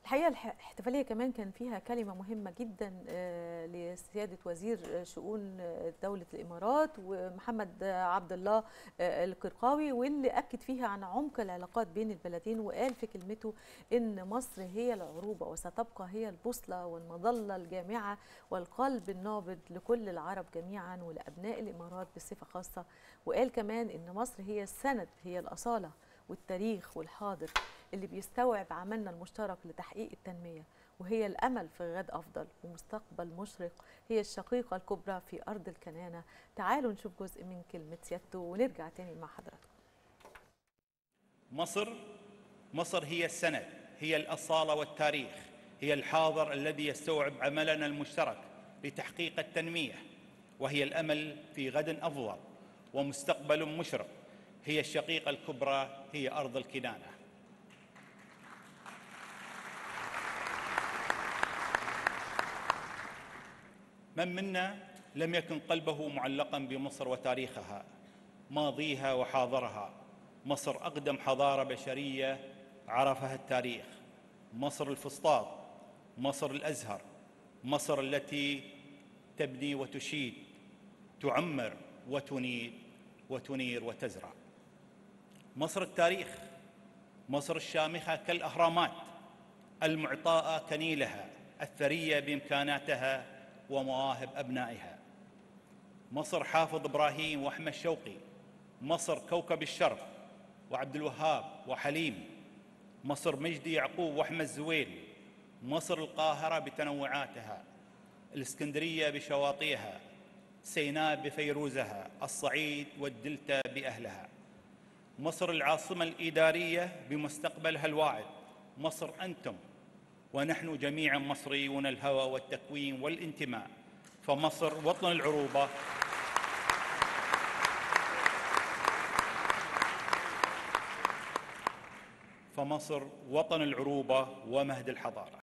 الحقيقه الح- الاحتفاليه كمان كان فيها كلمه مهمه جدا آه، لسياده وزير آه، شؤون آه، دوله الامارات ومحمد آه، عبد الله آه، القرقاوي واللي اكد فيها عن عمق العلاقات بين البلدين وقال في كلمته ان مصر هي العروبه وستبقى هي البوصله والمظله الجامعه والقلب النابض لكل العرب جميعا ولابناء الامارات بصفه خاصه وقال كمان ان مصر هي السند هي الاصاله والتاريخ والحاضر اللي بيستوعب عملنا المشترك لتحقيق التنمية وهي الأمل في غد أفضل ومستقبل مشرق هي الشقيقة الكبرى في أرض الكنانة تعالوا نشوف جزء من كلمة سيادته ونرجع تاني مع حضراتكم مصر مصر هي السند هي الأصالة والتاريخ هي الحاضر الذي يستوعب عملنا المشترك لتحقيق التنمية وهي الأمل في غد أفضل ومستقبل مشرق هي الشقيقة الكبرى هي أرض الكنانة من منا لم يكن قلبه معلقا بمصر وتاريخها ماضيها وحاضرها مصر اقدم حضاره بشريه عرفها التاريخ مصر الفسطاط مصر الازهر مصر التي تبني وتشيد تعمر وتنير وتنير وتزرع مصر التاريخ مصر الشامخه كالاهرامات المعطاءه كنيلها الثريه بامكاناتها ومواهب ابنائها مصر حافظ ابراهيم واحمد شوقي مصر كوكب الشرق وعبد الوهاب وحليم مصر مجدي يعقوب واحمد زويل مصر القاهره بتنوعاتها الاسكندريه بشواطئها سيناء بفيروزها الصعيد والدلتا باهلها مصر العاصمه الاداريه بمستقبلها الواعد مصر انتم ونحن جميعا مصريون الهوى والتكوين والانتماء فمصر وطن العروبه فمصر وطن العروبه ومهد الحضاره